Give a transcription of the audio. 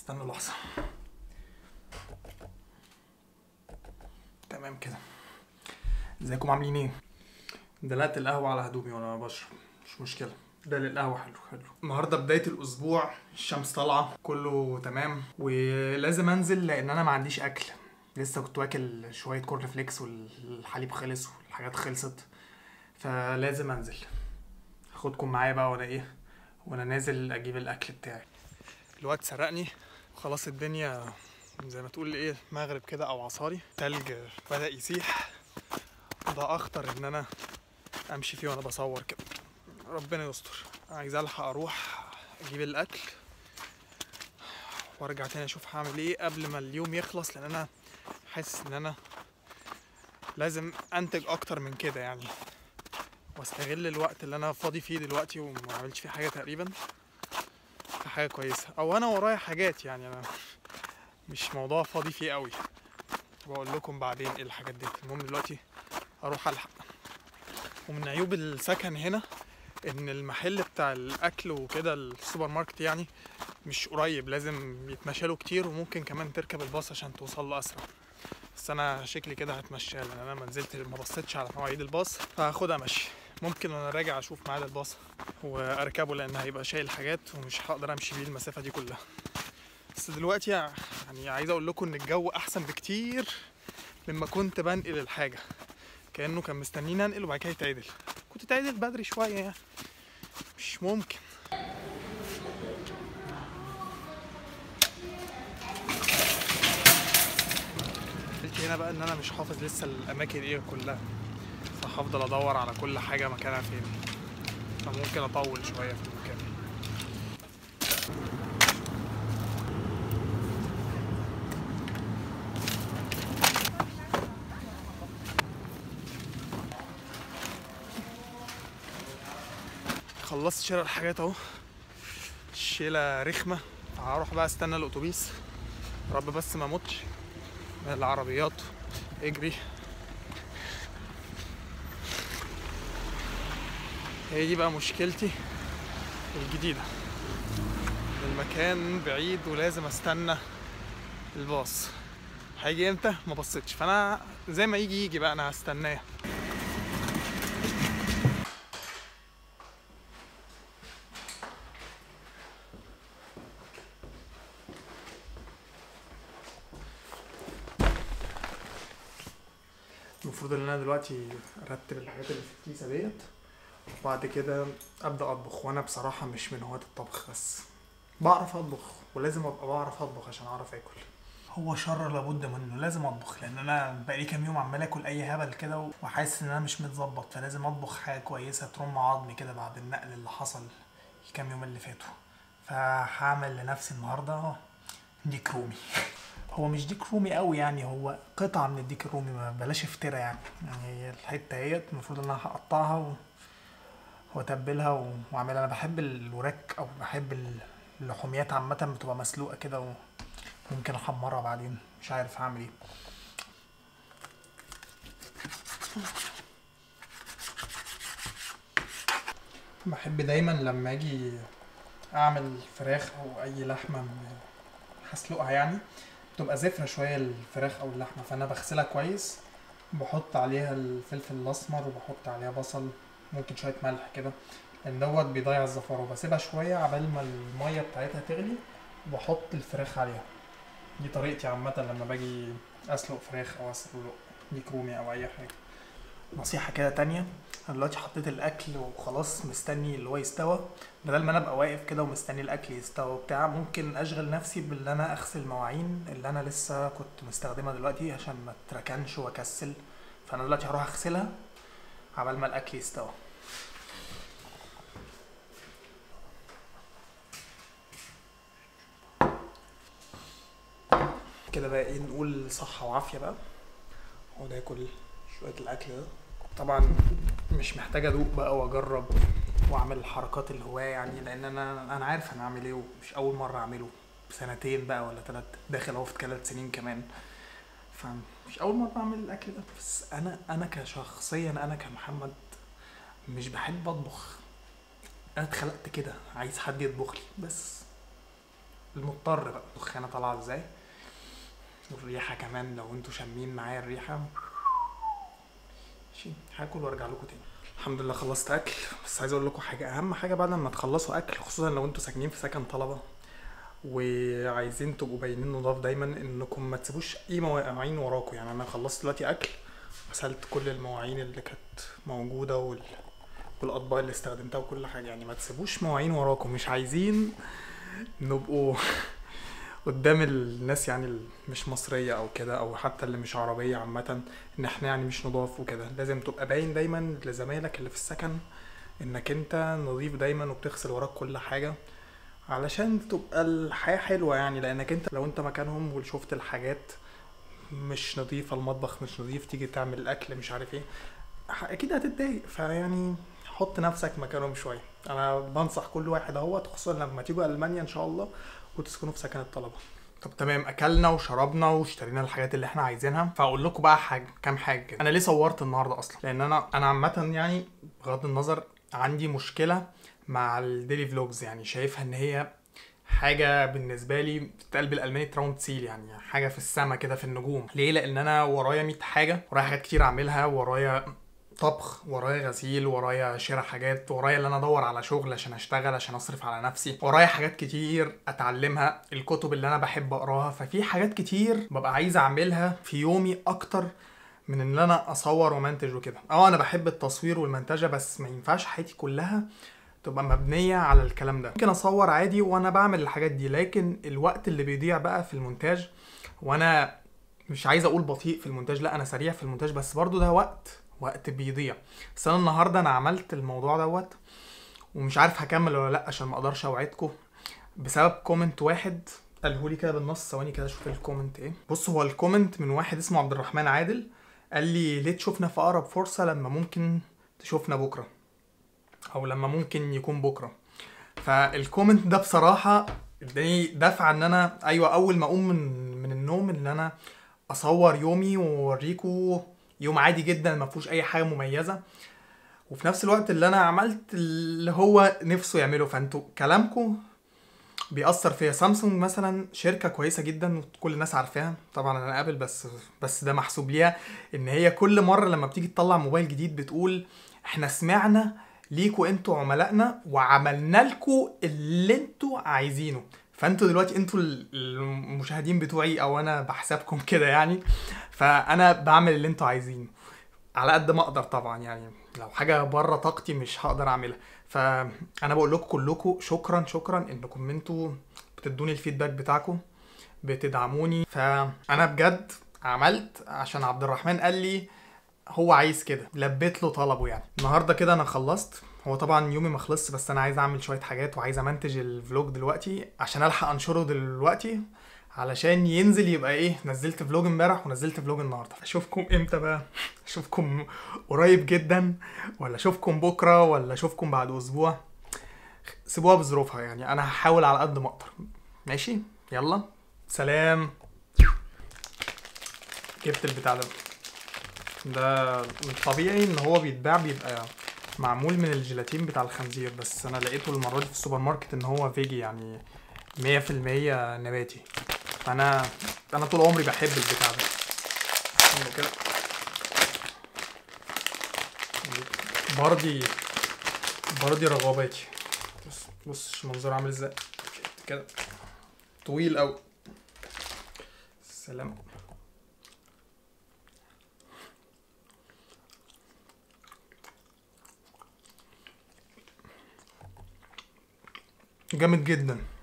استنوا لحظة تمام كده ازيكم عاملين ايه؟ دلقت القهوة على هدومي وانا بشرب مش مشكلة ده للقهوة حلو حلو النهاردة بداية الأسبوع الشمس طالعة كله تمام ولازم أنزل لأن أنا ما عنديش أكل لسه كنت واكل شوية كورن فليكس والحليب خلص والحاجات خلصت فلازم أنزل هاخدكم معايا بقى وأنا إيه وأنا نازل أجيب الأكل بتاعي الوقت سرقني خلاص الدنيا زي ما تقول ايه مغرب كده او عصاري تلج بدأ يسيح ده اخطر ان انا امشي فيه وانا بصور كده ربنا يستر عايز الحق اروح اجيب الاكل وارجع تاني اشوف هعمل ايه قبل ما اليوم يخلص لان انا حاسس ان انا لازم انتج اكتر من كده يعني واستغل الوقت اللي انا فاضي فيه دلوقتي وما عملتش فيه حاجه تقريبا في حاجه كويسه او انا ورايا حاجات يعني انا مش موضوع فاضي فيه قوي واقول لكم بعدين ايه الحاجات دي المهم دلوقتي اروح الحق ومن عيوب السكن هنا ان المحل بتاع الاكل وكده السوبر ماركت يعني مش قريب لازم يتمشى له كتير وممكن كمان تركب الباص عشان توصل له اسرع بس انا شكلي كده هتمشى لان انا ما نزلت ما بصيتش على مواعيد الباص فهاخدها مشي ممكن وانا راجع اشوف ميعاد الباص واركبه لان هيبقى شايل حاجات ومش هقدر امشي بيه المسافه دي كلها بس دلوقتي يعني عايز اقول لكم ان الجو احسن بكتير مما كنت بنقل الحاجه كانه كان مستنيني انقل وبعد كده يتعدل كنت تعدل بدري شويه يعني مش ممكن قلت هنا بقى ان انا مش حافظ لسه الاماكن ايه كلها فهفضل ادور على كل حاجه مكانها فين فممكن اطول شويه في المكان خلصت شراء الحاجات اهو الشيلة رخمة هروح بقى استنى الاتوبيس رب بس ما اموتش من العربيات اجري هي دي بقى مشكلتي الجديدة المكان بعيد ولازم استنى الباص هيجي امتى ما بصيتش فانا زي ما يجي يجي بقى انا هستناه المفروض ان انا دلوقتي ارتب الحاجات اللي في الكيسه ديت وبعد كده ابدا اطبخ وانا بصراحه مش من هواة الطبخ بس بعرف اطبخ ولازم ابقى بعرف اطبخ عشان اعرف اكل هو شر لابد منه لازم اطبخ لان انا بقالي كام يوم عمال اكل اي هبل كده وحاسس ان انا مش متظبط فلازم اطبخ حاجه كويسه ترم عظمي كده بعد النقل اللي حصل الكام يوم اللي فاتوا فهعمل لنفسي النهارده ديك رومي هو مش ديك رومي قوي يعني هو قطعه من الديك الرومي ما بلاش افترا يعني يعني هي الحته اهيت المفروض ان انا هقطعها و... واتبلها و... واعملها انا بحب الوراك او بحب اللحوميات عامه بتبقى مسلوقه كده وممكن احمرها بعدين مش عارف هعمل ايه بحب دايما لما اجي اعمل فراخ او اي لحمه هسلقها يعني بتبقى زفرة شوية الفراخ أو اللحمة فأنا بغسلها كويس بحط عليها الفلفل الأسمر وبحط عليها بصل ممكن شوية ملح كده لأن دوت بيضيع الزفارة وبسيبها شوية عبال ما المية بتاعتها تغلي وبحط الفراخ عليها دي طريقتي عامة لما باجي أسلق فراخ أو أسلق ديك رومي أو أي حاجة نصيحة كده تانية أنا دلوقتي حطيت الأكل وخلاص مستني اللي هو يستوى بدل ما أنا أبقى واقف كده ومستني الأكل يستوى وبتاع ممكن أشغل نفسي بإن أنا أغسل مواعين اللي أنا لسه كنت مستخدمها دلوقتي عشان ما تركنش وأكسل فأنا دلوقتي هروح أغسلها عبال ما الأكل يستوى كده بقى ايه نقول صحة وعافية بقى اقعد اكل شوية الأكل ده طبعا مش محتاج ادوق بقى واجرب واعمل الحركات الهواة يعني لان انا انا عارف انا اعمل ايه ومش اول مرة اعمله سنتين بقى ولا ثلاث داخل اهو في ثلاث سنين كمان فمش اول مرة اعمل الاكل ده بس انا انا كشخصيا انا كمحمد مش بحب اطبخ انا اتخلقت كده عايز حد يطبخ لي بس المضطر بقى الدخانه طالعه ازاي والريحه كمان لو انتوا شامين معايا الريحه ماشي هاكل وارجع لكم تاني الحمد لله خلصت اكل بس عايز اقول لكم حاجه اهم حاجه بعد ما تخلصوا اكل خصوصا لو انتوا ساكنين في سكن طلبه وعايزين تبقوا باينين نضاف دايما انكم ما تسيبوش اي مواعين وراكم يعني انا خلصت دلوقتي اكل غسلت كل المواعين اللي كانت موجوده وال... والاطباق اللي استخدمتها وكل حاجه يعني ما تسيبوش مواعين وراكم مش عايزين نبقوا قدام الناس يعني اللي مش مصرية أو كده أو حتى اللي مش عربية عامة إن إحنا يعني مش نضاف وكده لازم تبقى باين دايما لزمايلك اللي في السكن إنك أنت نظيف دايما وبتغسل وراك كل حاجة علشان تبقى الحياة حلوة يعني لأنك أنت لو أنت مكانهم وشفت الحاجات مش نظيفة المطبخ مش نظيف تيجي تعمل الأكل مش عارف إيه أكيد هتتضايق فيعني حط نفسك مكانهم شوية أنا بنصح كل واحد أهوت خصوصا لما تيجوا ألمانيا إن شاء الله وتسكنوا في سكن الطلبه طب تمام اكلنا وشربنا واشترينا الحاجات اللي احنا عايزينها فاقول لكم بقى حاجه كام حاجه كده انا ليه صورت النهارده اصلا لان انا انا عامه يعني بغض النظر عندي مشكله مع الديلي فلوجز يعني شايفها ان هي حاجه بالنسبه لي بتتقال بالالماني تراوند سيل يعني حاجه في السما كده في النجوم ليه لان انا ورايا 100 حاجه ورايا حاجات كتير اعملها ورايا طبخ ورايا غسيل ورايا شراء حاجات ورايا اللي انا ادور على شغل عشان اشتغل عشان اصرف على نفسي ورايا حاجات كتير اتعلمها الكتب اللي انا بحب اقراها ففي حاجات كتير ببقى عايز اعملها في يومي اكتر من ان انا اصور ومنتج وكده اه انا بحب التصوير والمنتجه بس ما ينفعش حياتي كلها تبقى مبنيه على الكلام ده ممكن اصور عادي وانا بعمل الحاجات دي لكن الوقت اللي بيضيع بقى في المونتاج وانا مش عايز اقول بطيء في المونتاج لا انا سريع في المونتاج بس برضو ده وقت وقت بيضيع بس انا النهارده انا عملت الموضوع دوت ومش عارف هكمل ولا لا عشان ما اقدرش اوعدكم بسبب كومنت واحد قاله لي كده بالنص ثواني كده اشوف الكومنت ايه بص هو الكومنت من واحد اسمه عبد الرحمن عادل قال لي ليه تشوفنا في اقرب فرصه لما ممكن تشوفنا بكره او لما ممكن يكون بكره فالكومنت ده بصراحه اداني دفعه ان انا ايوه اول ما اقوم من من النوم ان انا اصور يومي واوريكم يوم عادي جدا ما فيهوش اي حاجه مميزه وفي نفس الوقت اللي انا عملت اللي هو نفسه يعمله فانتوا كلامكم بيأثر فيا سامسونج مثلا شركة كويسة جدا وكل الناس عارفاها طبعا انا ابل بس بس ده محسوب ليها ان هي كل مرة لما بتيجي تطلع موبايل جديد بتقول احنا سمعنا ليكوا انتوا عملائنا وعملنا لكم اللي انتوا عايزينه فانتوا دلوقتي انتوا المشاهدين بتوعي او انا بحسابكم كده يعني فانا بعمل اللي انتوا عايزينه على قد ما اقدر طبعا يعني لو حاجه بره طاقتي مش هقدر اعملها فانا بقول لكم كلكم شكرا شكرا انكم انتوا بتدوني الفيدباك بتاعكم بتدعموني فانا بجد عملت عشان عبد الرحمن قال لي هو عايز كده لبيت له طلبه يعني النهارده كده انا خلصت هو طبعا يومي ما خلصش بس انا عايز اعمل شويه حاجات وعايز امنتج الفلوج دلوقتي عشان الحق انشره دلوقتي علشان ينزل يبقى ايه نزلت فلوج امبارح ونزلت فلوج النهارده اشوفكم امتى بقى اشوفكم قريب جدا ولا اشوفكم بكره ولا اشوفكم بعد اسبوع سيبوها بظروفها يعني انا هحاول على قد ما اقدر ماشي يلا سلام جبت البتاع ده ده الطبيعي ان هو بيتباع بيبقى معمول من الجيلاتين بتاع الخنزير بس انا لقيته المره دي في السوبر ماركت ان هو فيجي يعني مية في المية نباتي فانا انا طول عمري بحب البتاع ده استنى كده برضي برضي رغباتي بص بص المنظر عامل ازاي كده طويل اوي سلام جامد جدا